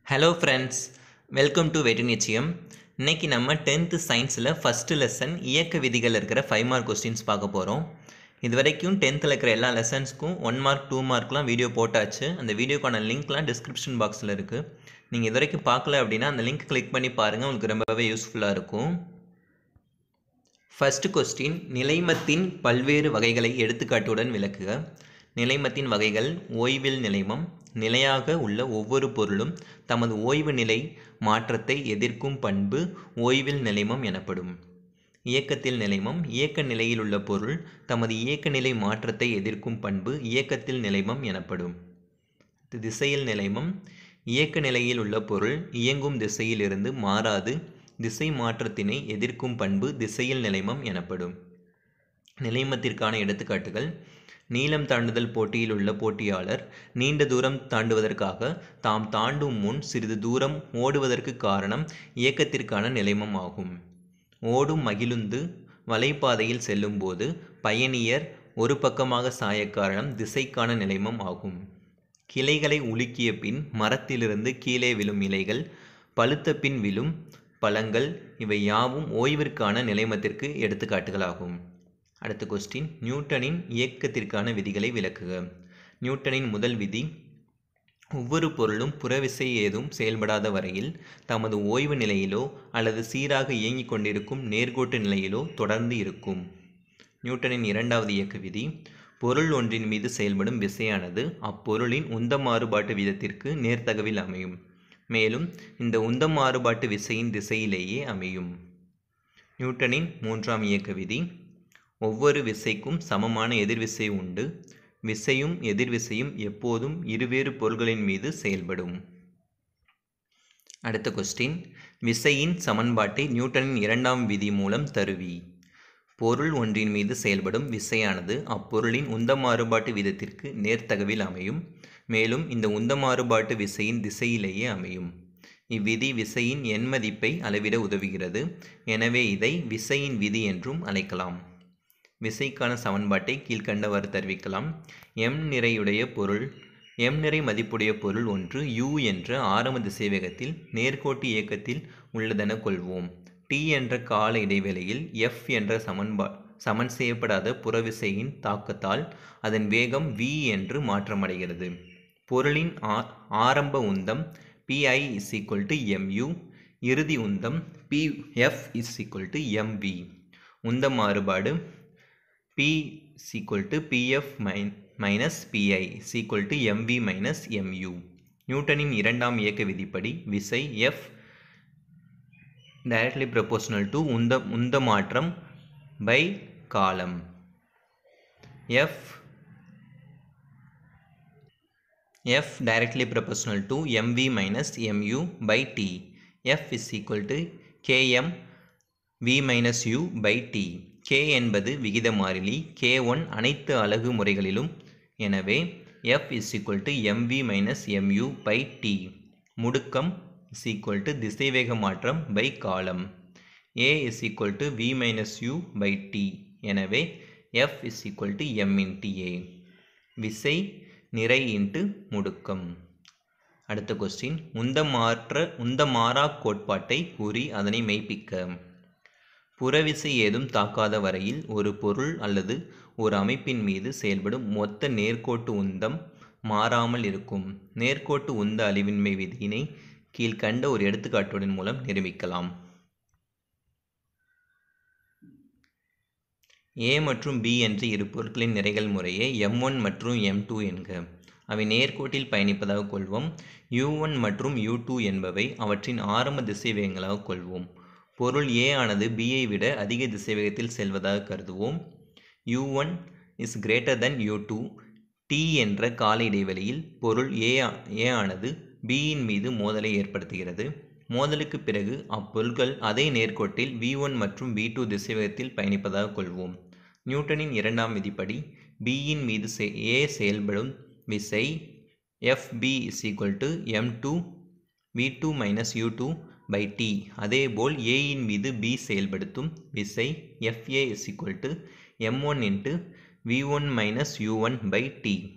hello friends welcome to வெட்டு நிச்சயம் இன்னைக்கு நம்ம டென்த்து சயின்ஸில் ஃபஸ்ட்டு லெசன் இயக்க விதிகள் இருக்கிற ஃபைவ் மார்க் கொஸ்டின்ஸ் பார்க்க போகிறோம் இது வரைக்கும் டென்த்தில் இருக்கிற எல்லா லெசன்ஸ்க்கும் ஒன் மார்க் டூ மார்க்லாம் வீடியோ போட்டாச்சு அந்த வீடியோக்கான லிங்க்லாம் டிஸ்கிரிப்ஷன் பாக்ஸில் இருக்குது நீங்கள் இது வரைக்கும் பார்க்கல அப்படின்னா அந்த லிங்க் கிளிக் பண்ணி பாருங்கள் உங்களுக்கு ரொம்பவே யூஸ்ஃபுல்லாக இருக்கும் ஃபர்ஸ்ட் கொஸ்டின் நிலைமத்தின் பல்வேறு வகைகளை எடுத்துக்காட்டுடன் விளக்குக நிலைமத்தின் வகைகள் ஓய்வில் நிலைமம் நிலையாக உள்ள ஒவ்வொரு பொருளும் தமது ஓய்வு நிலை மாற்றத்தை எதிர்க்கும் பண்பு ஓய்வில் நிலைமம் எனப்படும் இயக்கத்தில் நிலைமம் இயக்க நிலையில் உள்ள பொருள் தமது இயக்க நிலை மாற்றத்தை எதிர்க்கும் பண்பு இயக்கத்தில் நிலைமம் எனப்படும் திசையில் நிலைமம் இயக்க நிலையில் உள்ள பொருள் இயங்கும் திசையிலிருந்து மாறாது திசை மாற்றத்தினை எதிர்க்கும் பண்பு திசையில் நிலைமம் எனப்படும் நிலைமத்திற்கான எடுத்துக்காட்டுகள் நீளம் தாண்டுதல் போட்டியில் உள்ள போட்டியாளர் நீண்ட தூரம் தாண்டுவதற்காக தாம் தாண்டும் முன் சிறிது தூரம் ஓடுவதற்கு காரணம் இயக்கத்திற்கான நிலைமம் ஆகும் ஓடும் மகிழுந்து வலைப்பாதையில் செல்லும்போது பயணியர் ஒரு பக்கமாக சாய காரணம் திசைக்கான நிலைமம் ஆகும் கிளைகளை உலுக்கிய பின் மரத்திலிருந்து கீழே விழும் இலைகள் பழுத்த பின் விழும் பழங்கள் இவை யாவும் ஓய்விற்கான நிலைமத்திற்கு எடுத்துக்காட்டுகளாகும் அடுத்த கொஸ்டின் நியூட்டனின் இயக்கத்திற்கான விதிகளை விளக்குக நியூட்டனின் முதல் விதி ஒவ்வொரு பொருளும் புறவிசை ஏதும் செயல்படாத வரையில் தமது ஓய்வு நிலையிலோ அல்லது சீராக இயங்கிக் கொண்டிருக்கும் நேர்கோட்டு நிலையிலோ தொடர்ந்து இருக்கும் நியூட்டனின் இரண்டாவது இயக்க விதி பொருள் ஒன்றின் மீது செயல்படும் விசையானது அப்பொருளின் உந்த மாறுபாட்டு விதத்திற்கு நேர்த்தகவில் அமையும் மேலும் இந்த உந்த மாறுபாட்டு விசையின் திசையிலேயே அமையும் நியூட்டனின் மூன்றாம் இயக்க விதி ஒவ்வொரு விசைக்கும் சமமான எதிர்விசை உண்டு விசையும் எதிர்விசையும் எப்போதும் இருவேறு பொருள்களின் மீது செயல்படும் அடுத்த கொஸ்டின் விசையின் சமன்பாட்டை நியூட்டனின் இரண்டாம் விதி மூலம் தருவி பொருள் ஒன்றின் மீது செயல்படும் விசையானது அப்பொருளின் உந்த மாறுபாட்டு விதத்திற்கு நேர்த்தகவில் அமையும் மேலும் இந்த உந்த மாறுபாட்டு விசையின் திசையிலேயே அமையும் இவ்விதி விசையின் எண் மதிப்பை அளவிட உதவுகிறது எனவே இதை விசையின் விதி என்றும் அழைக்கலாம் விசைக்கான சமன்பாட்டை கீழ்கண்டவாறு தெரிவிக்கலாம் எம் நிறையுடைய பொருள் எம் நிறை மதிப்புடைய பொருள் ஒன்று u என்ற ஆரம்ப திசைவேகத்தில் நேர்கோட்டு இயக்கத்தில் உள்ளதென கொள்வோம் t என்ற கால இடைவேளையில் f என்ற சமன்பா சமன் செய்யப்படாத புறவிசையின் தாக்கத்தால் அதன் வேகம் v என்று மாற்றமடைகிறது பொருளின் ஆரம்ப உந்தம் pi is equal to mu இறுதி உந்தம் pf is equal to mv உந்த மாறுபாடு p is equal to pf minus pi is equal to mv minus mu நியூட்டனின் இரண்டாம் இயக்க விதிப்படி விசை f directly proportional to உந்த உந்த மாற்றம் by காலம் f f directly proportional to mv minus mu by t f is equal to km v minus u by t k என்பது விகித மாறிலி k ஒன் அனைத்து அலகு முறைகளிலும் எனவே f is equal to mv minus mu by t முடுக்கம் is equal to திசைவேக மாற்றம் by காலம் a is equal to v minus u by t எனவே f is equal to m into a விசை நிறை இன்ட்டு முடுக்கம் அடுத்த கொஸ்டின் உந்த மாற்ற உந்த மாறா கோட்பாட்டை கூறி அதனை மெய்ப்பிக்க புறவிசை ஏதும் தாக்காத வரையில் ஒரு பொருள் அல்லது ஒரு அமைப்பின் மீது செயல்படும் மொத்த நேர்கோட்டு உந்தம் மாறாமல் இருக்கும் நேர்கோட்டு உந்த அழிவின்மை விதியினை கீழ்கண்ட ஒரு எடுத்துக்காட்டுடன் மூலம் நிரூபிக்கலாம் ஏ மற்றும் பி என்ற இரு பொருட்களின் நிறைகள் முறையே எம் ஒன் மற்றும் எம் டூ என்க அவை நேர்கோட்டில் பயணிப்பதாக கொள்வோம் யூ ஒன் மற்றும் யூ டூ என்பவை அவற்றின் ஆரம்ப திசைவேகங்களாக கொள்வோம் பொருள் ஏ ஆனது பியை விட அதிக திசைவேகத்தில் செல்வதாக கருதுவோம் u one is greater than u two t என்ற கால இடைவெளியில் பொருள் ஏ ஏ ஆனது பியின் மீது மோதலை ஏற்படுத்துகிறது மோதலுக்கு பிறகு அப்பொருட்கள் அதே நேர்கோட்டில் வி ஒன் மற்றும் வி டூ திசைவேகத்தில் பயணிப்பதாக கொள்வோம் நியூட்டனின் இரண்டாம் விதிப்படி பியின் மீது ஏ செயல்படும் விசை F B is equal to m two v two minus u two by t அதேபோல் ஏயின் மீது பி செயல்படுத்தும் விசை F A is equal to m one into v one minus u one by t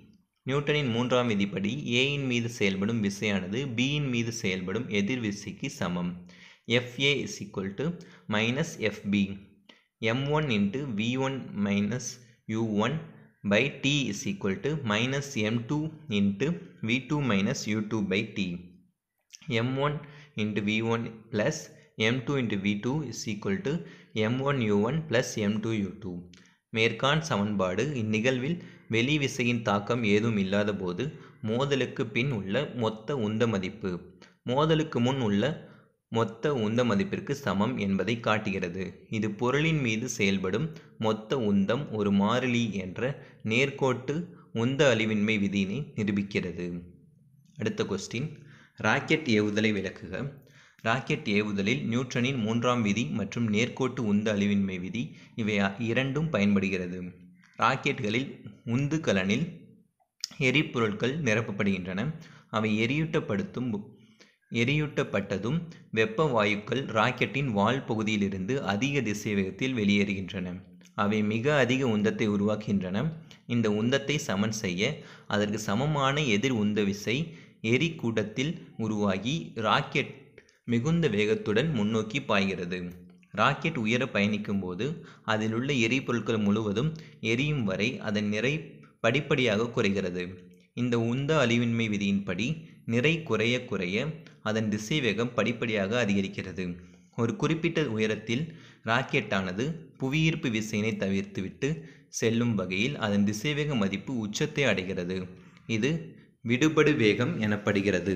நியூட்டனின் மூன்றாம் விதிப்படி ஏயின் மீது செயல்படும் விசையானது பியின் மீது செயல்படும் எதிர் விசைக்கு சமம் F A is equal to minus F B m one into v one minus u one by t is equal to minus m two into v two minus u two by t m one into v one plus m two into v two is equal to m one u one plus m two u two மேற்கான் சமன்பாடு இந்நிகழ்வில் வெளி விசையின் தாக்கம் ஏதும் இல்லாத போது மோதலுக்கு பின் உள்ள மொத்த உந்த மதிப்பு மோதலுக்கு முன் உள்ள மொத்த உந்த மதிப்பிற்கு சமம் என்பதை காட்டுகிறது இது பொருளின் மீது செயல்படும் மொத்த உந்தம் ஒரு மாறிலி என்ற நேர்கோட்டு உந்த அழிவின்மை விதியினை நிரூபிக்கிறது அடுத்த கொஸ்டின் ராக்கெட் ஏவுதலை விளக்குக ராக்கெட் ஏவுதலில் நியூட்டனின் மூன்றாம் விதி மற்றும் நேர்கோட்டு உந்த அழிவின்மை விதி இவை இரண்டும் பயன்படுகிறது ராக்கெட்டுகளில் உந்து கலனில் எரிபொருட்கள் நிரப்பப்படுகின்றன அவை எரியூட்டப்படுத்தும் எரியூட்டப்பட்டதும் வெப்ப வாயுக்கள் ராக்கெட்டின் வால் பகுதியிலிருந்து அதிக திசை வேகத்தில் வெளியேறுகின்றன அவை மிக அதிக உந்தத்தை உருவாக்குகின்றன இந்த உந்தத்தை சமன் செய்ய அதற்கு சமமான எதிர் உந்த விசை எரிக்கூட்டத்தில் உருவாகி ராக்கெட் மிகுந்த வேகத்துடன் முன்னோக்கி பாய்கிறது ராக்கெட் உயர பயணிக்கும் போது அதில் உள்ள எரிபொருட்கள் முழுவதும் எரியும் வரை அதன் நிறை படிப்படியாக குறைகிறது இந்த உந்த அழிவின்மை விதியின்படி நிறை குறைய குறைய அதன் திசைவேகம் படிப்படியாக அதிகரிக்கிறது ஒரு குறிப்பிட்ட உயரத்தில் ராக்கெட்டானது புவியீர்ப்பு விசையினை தவிர்த்துவிட்டு செல்லும் வகையில் அதன் திசைவேக மதிப்பு உச்சத்தை அடைகிறது இது விடுபடு வேகம் எனப்படுகிறது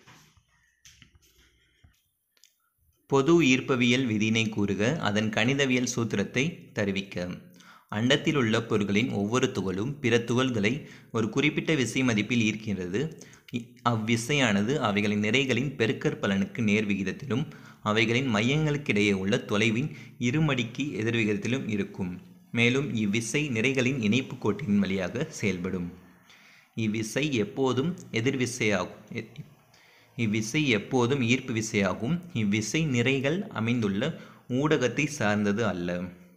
பொது ஈர்ப்பவியல் விதியினை கூறுக அதன் கணிதவியல் சூத்திரத்தை தருவிக்க அண்டத்தில் உள்ள பொருட்களின் ஒவ்வொரு துகளும் பிற துகள்களை ஒரு குறிப்பிட்ட விசை மதிப்பில் ஈர்க்கின்றது அவ்விசையானது அவைகளின் நிறைகளின் பெருக்கற் பலனுக்கு நேர் விகிதத்திலும் அவைகளின் மையங்களுக்கிடையே உள்ள தொலைவின் இருமடிக்கு எதிர்விகிதத்திலும் இருக்கும் மேலும் இவ்விசை நிறைகளின் இணைப்பு கோட்டின் வழியாக செயல்படும் இவ்விசை எப்போதும் எதிர்விசையாகும் இவ்விசை எப்போதும் ஈர்ப்பு விசையாகும் இவ்விசை நிறைகள் அமைந்துள்ள ஊடகத்தை சார்ந்தது அல்ல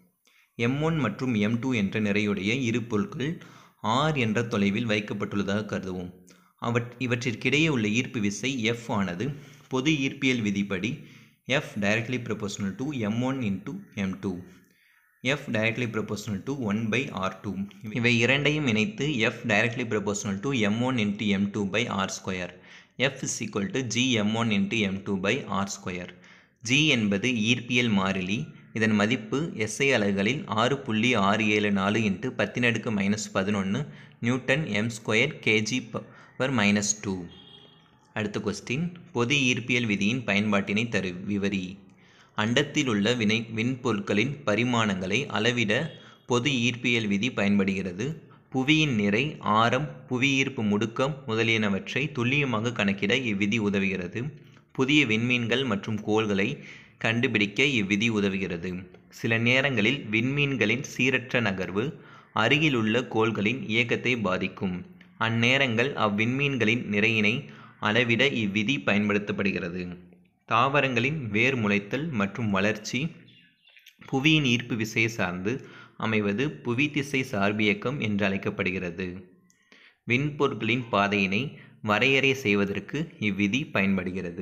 எம் ஒன் மற்றும் எம் டூ என்ற நிறையுடைய இரு பொருட்கள் ஆர் என்ற தொலைவில் வைக்கப்பட்டுள்ளதாக கருதுவோம் அவற் இவற்றிற்கிடையே உள்ள ஈர்ப்பு விசை எஃப் ஆனது பொது ஈர்ப்பியல் விதிப்படி F directly proportional to m one into m two F directly proportional to one by r two இவை இரண்டையும் இணைத்து F directly proportional to m one into m two by r square F is equal to G m one into m two by r square G என்பது ஈர்ப்பியல் மாறிலி இதன் மதிப்பு SI அலகுகளில் ஆறு புள்ளி ஆறு ஏழு நாலு இன்ட்டு பத்தினடுக்கு மைனஸ் பதினொன்று newton m square kg power minus two அடுத்த கொஸ்டின் பொது ஈர்ப்பியல் விதியின் பயன்பாட்டினை தரு விவரி அண்டத்தில் உள்ள வினை விண்பொருட்களின் பரிமாணங்களை அளவிட பொது ஈர்ப்பியல் விதி பயன்படுகிறது புவியின் நிறை ஆரம் புவியீர்ப்பு முடுக்கம் முதலியனவற்றை துல்லியமாக கணக்கிட இவ்விதி உதவுகிறது புதிய விண்மீன்கள் மற்றும் கோள்களை கண்டுபிடிக்க இவ்விதி உதவுகிறது சில நேரங்களில் விண்மீன்களின் சீரற்ற நகர்வு அருகிலுள்ள கோள்களின் இயக்கத்தை பாதிக்கும் அந்நேரங்கள் அவ்விண்மீன்களின் நிறையினை அளவிட இவ்விதி பயன்படுத்தப்படுகிறது தாவரங்களின் வேர் முளைத்தல் மற்றும் வளர்ச்சி புவியின் ஈர்ப்பு விசையை சார்ந்து அமைவது புவி திசை சார்பியக்கம் என்று அழைக்கப்படுகிறது விண்பொருட்களின் பாதையினை வரையறை செய்வதற்கு இவ்விதி பயன்படுகிறது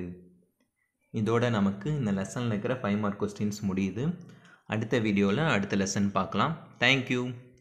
இதோட நமக்கு இந்த லெசனில் இருக்கிற ஃபைவ் மார்க் கொஸ்டின்ஸ் முடியுது அடுத்த வீடியோவில் அடுத்த லெசன் பார்க்கலாம் தேங்க்யூ